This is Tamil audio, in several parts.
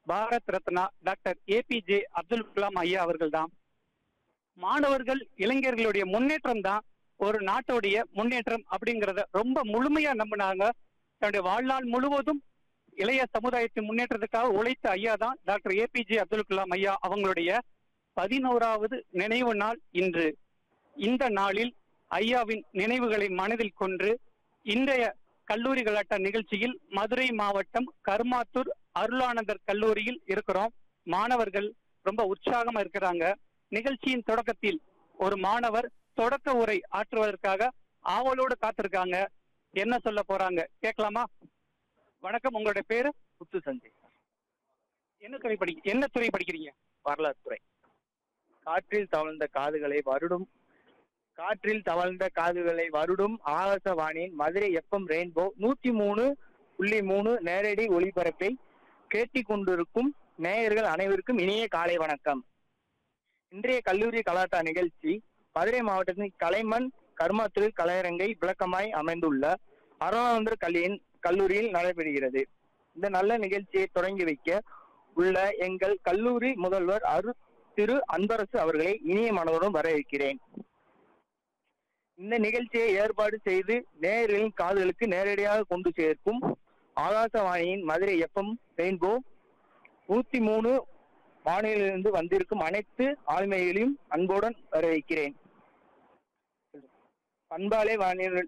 பாரத் ரத்னா டாக்டர் ஏபிஜே அப்துல் கலாம் ஐயா அவர்கள்தான் மாணவர்கள் இளைஞர்களுடைய முன்னேற்றம் தான் ஒரு நாட்டுடைய முன்னேற்றம் அப்படிங்கறத ரொம்ப முழுமையா நம்பினாங்க தன்னுடைய வாழ்நாள் முழுவதும் இளைய சமுதாயத்தின் முன்னேற்றத்துக்காக உழைத்த ஐயா தான் டாக்டர் ஏபிஜே அப்துல் கலாம் ஐயா அவங்களுடைய பதினோராவது நினைவு நாள் இன்று இந்த நாளில் ஐயாவின் நினைவுகளை மனதில் கொண்டு இன்றைய கல்லூரி கலாட்ட நிகழ்ச்சியில் மதுரை மாவட்டம் கருமாத்தூர் அருளானந்தர் கல்லூரியில் இருக்கிறோம் மாணவர்கள் ரொம்ப உற்சாகமா இருக்கிறாங்க நிகழ்ச்சியின் தொடக்கத்தில் ஒரு மாணவர் தொடக்க உரை ஆற்றுவதற்காக ஆவலோடு காத்திருக்காங்க என்ன சொல்ல போறாங்க கேட்கலாமா வணக்கம் உங்களுடைய பேரு புத்து சஞ்சய் என்ன துறை படி என்ன துறை படிக்கிறீங்க வரலாறு துறை காற்றில் தவழ்ந்த காதுகளை வருடும் காற்றில் தவழ்ந்த காதுகளை வருடும் ஆகாசவாணியின் மதுரை எஃப்எம் ரெயின்போ நூத்தி மூணு புள்ளி மூணு நேரடி ஒளிபரப்பை கேட்டிக் கொண்டிருக்கும் நேயர்கள் அனைவருக்கும் இனிய காலை வணக்கம் இன்றைய கல்லூரி கலாட்டா நிகழ்ச்சி மதுரை மாவட்டத்தின் கலைமண் கர்மாத்திரு கலையரங்கை விளக்கமாய் அமைந்துள்ள அருணானந்தர் கல்லியின் கல்லூரியில் நடைபெறுகிறது இந்த நல்ல நிகழ்ச்சியை தொடங்கி வைக்க உள்ள எங்கள் கல்லூரி முதல்வர் அரு திரு அன்பரசு அவர்களை இனிய மனதுடன் வரவேற்கிறேன் இந்த நிகழ்ச்சியை ஏற்பாடு செய்து நேயர்களின் காதுகளுக்கு நேரடியாக கொண்டு சேர்க்கும் ஆகாசவாணியின் மதுரை எஃப்எம் ரெயின்போ நூத்தி மூணு வானிலிருந்து வந்திருக்கும் அனைத்து ஆளுமைகளையும் அன்புடன் வரவேற்கிறேன் பண்பாலை வானியல்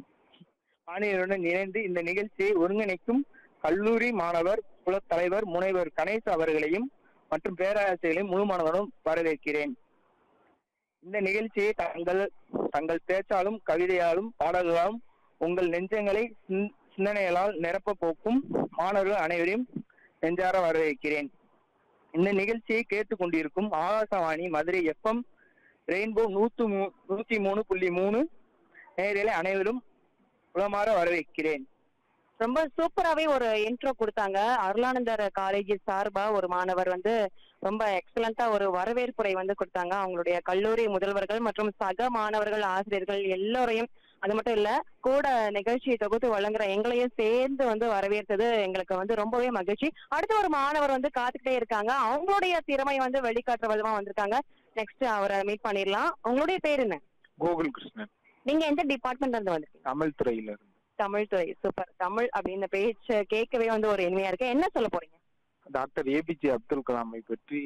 வானியலுடன் இணைந்து இந்த நிகழ்ச்சியை ஒருங்கிணைக்கும் கல்லூரி மாணவர் குலத் தலைவர் முனைவர் கணேஷ் அவர்களையும் மற்றும் பேராசிரியர்களையும் முழு மனதுடன் வரவேற்கிறேன் இந்த நிகழ்ச்சியை தங்கள் தங்கள் பேச்சாலும் கவிதையாலும் பாடல்களாலும் உங்கள் நெஞ்சங்களை சிந்- சிந்தனைகளால் நிரப்ப போக்கும் மாணவர்கள் அனைவரையும் நெஞ்சார வரவேற்கிறேன் இந்த நிகழ்ச்சியை கேட்டுக்கொண்டிருக்கும் ஆகாசவாணி மதுரை எஃப்எம் ரெயின்போ நூத்து மூ நூத்தி மூணு புள்ளி மூணு நேயர்களை அனைவரும் உளமாற வரவேற்கிறேன் ரொம்ப சூப்பராவே ஒரு இன்ட்ரோ கொடுத்தாங்க அருளானந்தர் காலேஜ் சார்பா ஒரு மாணவர் வந்து ரொம்ப எக்ஸலண்டா ஒரு வரவேற்புரை வந்து கொடுத்தாங்க அவங்களுடைய கல்லூரி முதல்வர்கள் மற்றும் சக மாணவர்கள் ஆசிரியர்கள் எல்லோரையும் அது மட்டும் இல்ல கூட நிகழ்ச்சியை தொகுத்து வழங்குற எங்களையும் சேர்ந்து வந்து வரவேற்றது எங்களுக்கு வந்து ரொம்பவே மகிழ்ச்சி அடுத்து ஒரு மாணவர் வந்து காத்துக்கிட்டே இருக்காங்க அவங்களுடைய திறமை வந்து வெளிக்காட்டுற விதமா வந்திருக்காங்க நெக்ஸ்ட் அவரை மீட் பண்ணிடலாம் உங்களுடைய பேர் என்ன கோகுல் கிருஷ்ணன் நீங்க எந்த டிபார்ட்மெண்ட்ல இருந்து வந்திருக்கீங்க தமிழ் துறையில இருந்து தமிழ் துறை சூப்பர் தமிழ் அப்படின்ற பேச்ச கேட்கவே வந்து ஒரு இனிமையா இருக்கு என்ன சொல்ல போறீங்க டாக்டர் ஏபிஜே அப்துல் கலாமை பற்றி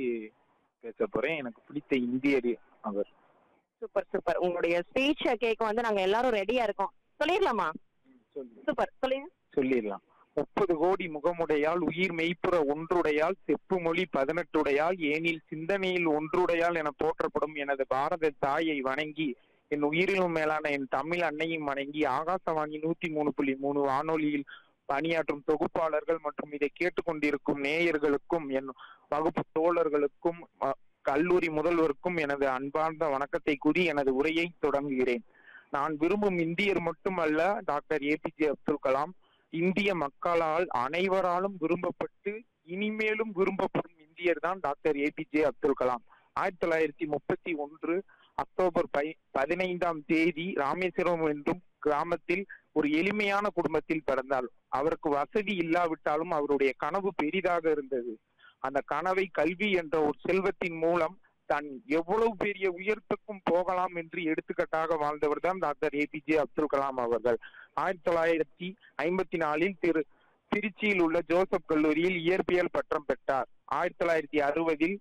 பேச போறேன் எனக்கு பிடித்த இந்தியர் அவர் சூப்பர் சூப்பர் உங்களுடைய ஸ்பீச் கேட்க வந்து நாங்க எல்லாரும் ரெடியா இருக்கோம் சொல்லிடலாமா சொல்லி சூப்பர் சொல்லுங்க சொல்லிடலாம் முப்பது கோடி முகமுடையால் உயிர் மெய்ப்புற ஒன்றுடையால் செப்பு மொழி பதினெட்டுடையால் ஏனில் சிந்தனையில் ஒன்றுடையால் என போற்றப்படும் எனது பாரத தாயை வணங்கி என் உயிரிலும் மேலான என் தமிழ் அன்னையும் வணங்கி ஆகாசவாணி நூத்தி மூணு புள்ளி மூணு வானொலியில் பணியாற்றும் தொகுப்பாளர்கள் மற்றும் இதை கேட்டுக்கொண்டிருக்கும் நேயர்களுக்கும் என் வகுப்பு தோழர்களுக்கும் அ, கல்லூரி முதல்வருக்கும் எனது அன்பார்ந்த வணக்கத்தை கூறி எனது உரையை தொடங்குகிறேன் நான் விரும்பும் இந்தியர் மட்டுமல்ல டாக்டர் ஏபிஜே அப்துல் கலாம் இந்திய மக்களால் அனைவராலும் விரும்பப்பட்டு இனிமேலும் விரும்பப்படும் இந்தியர் தான் டாக்டர் ஏபிஜே அப்துல் கலாம் ஆயிரத்தி தொள்ளாயிரத்தி முப்பத்தி ஒன்று அக்டோபர் பை பதினைந்தாம் தேதி ராமேஸ்வரம் என்றும் கிராமத்தில் ஒரு எளிமையான குடும்பத்தில் பிறந்தார் அவருக்கு வசதி இல்லாவிட்டாலும் அவருடைய கனவு பெரிதாக இருந்தது அந்த கனவை கல்வி என்ற ஒரு செல்வத்தின் மூலம் தான் எவ்வளவு பெரிய உயரத்துக்கும் போகலாம் என்று எடுத்துக்காட்டாக வாழ்ந்தவர் தான் டாக்டர் ஏபிஜே அப்துல் கலாம் அவர்கள் ஆயிரத்தி தொள்ளாயிரத்தி ஐம்பத்தி நாலில் திரு திருச்சியில் உள்ள ஜோசப் கல்லூரியில் இயற்பியல் பட்டம் பெற்றார் ஆயிரத்தி தொள்ளாயிரத்தி அறுபதில்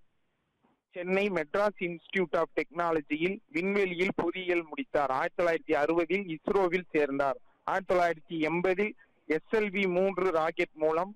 சென்னை மெட்ராஸ் இன்ஸ்டிடியூட் ஆஃப் டெக்னாலஜியில் விண்வெளியில் பொறியியல் முடித்தார் ஆயிரத்தி தொள்ளாயிரத்தி அறுபதில் இஸ்ரோவில் சேர்ந்தார் ஆயிரத்தி தொள்ளாயிரத்தி எண்பதில் எஸ்எல்வி மூன்று ராக்கெட் மூலம்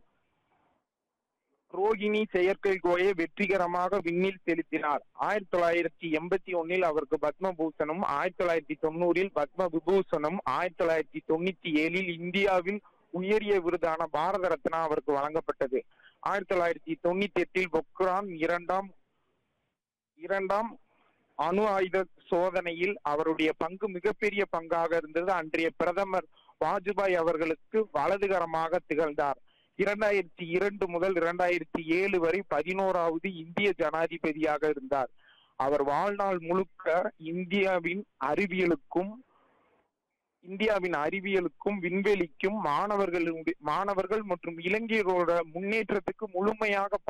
ரோகிணி செயற்கைக்கோளை வெற்றிகரமாக விண்ணில் செலுத்தினார் ஆயிரத்தி தொள்ளாயிரத்தி எண்பத்தி ஒன்னில் அவருக்கு பத்மபூஷனும் ஆயிரத்தி தொள்ளாயிரத்தி தொண்ணூறில் பத்ம விபூஷனும் ஆயிரத்தி தொள்ளாயிரத்தி தொண்ணூத்தி ஏழில் இந்தியாவில் உயரிய விருதான பாரத ரத்னா அவருக்கு வழங்கப்பட்டது ஆயிரத்தி தொள்ளாயிரத்தி தொண்ணூத்தி எட்டில் பொக்ரான் இரண்டாம் இரண்டாம் அணு ஆயுத சோதனையில் அவருடைய பங்கு மிகப்பெரிய பங்காக இருந்தது அன்றைய பிரதமர் வாஜ்பாய் அவர்களுக்கு வலதுகரமாக திகழ்ந்தார் இரண்டாயிரத்தி இரண்டு முதல் இரண்டாயிரத்தி ஏழு வரை பதினோராவது இந்திய ஜனாதிபதியாக இருந்தார் அவர் வாழ்நாள் முழுக்க இந்தியாவின் அறிவியலுக்கும் இந்தியாவின் அறிவியலுக்கும் விண்வெளிக்கும் மாணவர்களுடைய மாணவர்கள் மற்றும் இளைஞர்களோட முன்னேற்றத்துக்கு முழுமையாக